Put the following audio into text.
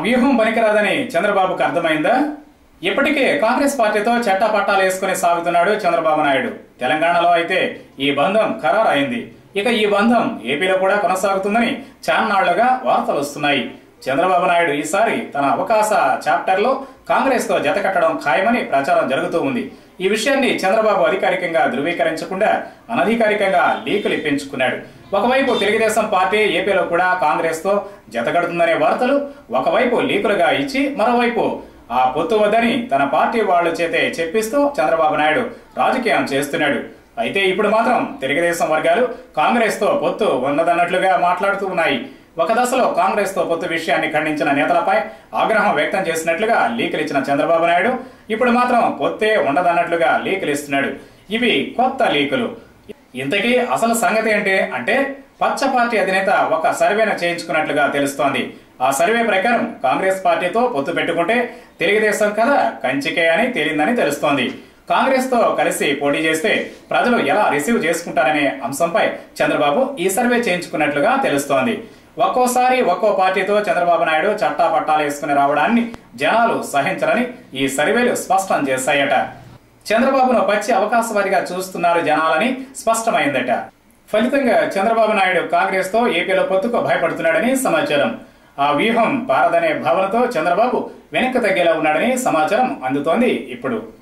వ్యూహం పనికిరాదని చంద్రబాబుకు అర్థమైందా ఇప్పటికే కాంగ్రెస్ పార్టీతో చట్టా పట్టాలు వేసుకుని సాగుతున్నాడు చంద్రబాబు నాయుడు తెలంగాణలో అయితే ఈ బంధం ఖరారైంది ఇక ఈ బంధం ఏపీలో కూడా కొనసాగుతుందని చాన్నాళ్లుగా వార్తలు వస్తున్నాయి చంద్రబాబు నాయుడు ఈసారి తన అవకాశ చాప్టర్లో కాంగ్రెస్ తో జతకట్టడం ఖాయమని ప్రచారం జరుగుతూ ఉంది ఈ విషయాన్ని చంద్రబాబు అధికారికంగా ధృవీకరించకుండా అనధికారికంగా లీకులు ఇప్పించుకున్నాడు ఒకవైపు తెలుగుదేశం పార్టీ ఏపీలో కూడా కాంగ్రెస్ తో జతకడుతుందనే వార్తలు ఒకవైపు లీకులుగా ఇచ్చి మరోవైపు ఆ పొత్తు వద్దని తన పార్టీ వాళ్ళు చేతే చెప్పిస్తూ చంద్రబాబు నాయుడు రాజకీయం చేస్తున్నాడు అయితే ఇప్పుడు మాత్రం తెలుగుదేశం వర్గాలు కాంగ్రెస్ తో పొత్తు ఉన్నదన్నట్లుగా మాట్లాడుతూ ఉన్నాయి ఒక దశలో కాంగ్రెస్ తో పొత్తు విషయాన్ని ఖండించిన నేతలపై ఆగ్రహం వ్యక్తం చేసినట్లుగా లీకులు ఇచ్చిన చంద్రబాబు నాయుడు ఇప్పుడు మాత్రం పొత్తే ఉండదన్నట్లుగా లీకులు ఇస్తున్నాడు ఇవి కొత్త లీకులు ఇంతకీ అసలు సంగతి ఏంటి అంటే పచ్చ పార్టీ అధినేత ఒక సర్వేను చేయించుకున్నట్లుగా తెలుస్తోంది ఆ సర్వే ప్రకారం కాంగ్రెస్ పార్టీతో పొత్తు పెట్టుకుంటే తెలుగుదేశం కథ కంచికే అని తేలిందని తెలుస్తోంది కాంగ్రెస్ తో కలిసి పోటీ చేస్తే ప్రజలు ఎలా రిసీవ్ చేసుకుంటారనే అంశంపై చంద్రబాబు ఈ సర్వే చేయించుకున్నట్లుగా తెలుస్తోంది ఒక్కోసారి ఒక్కో పార్టీతో చంద్రబాబు నాయుడు చట్టా పట్టాలు వేసుకుని రావడాన్ని జనాలు సహించరని ఈ సర్వేలు స్పష్టం చేశాయట చంద్రబాబును పచ్చి అవకాశవాదిగా చూస్తున్నారు జనాలని స్పష్టమైందట ఫలితంగా చంద్రబాబు నాయుడు కాంగ్రెస్ తో ఏపీలో పొత్తుకు భయపడుతున్నాడని సమాచారం ఆ వ్యూహం పారదనే భావనతో చంద్రబాబు వెనక్కి తగ్గేలా ఉన్నాడని సమాచారం అందుతోంది ఇప్పుడు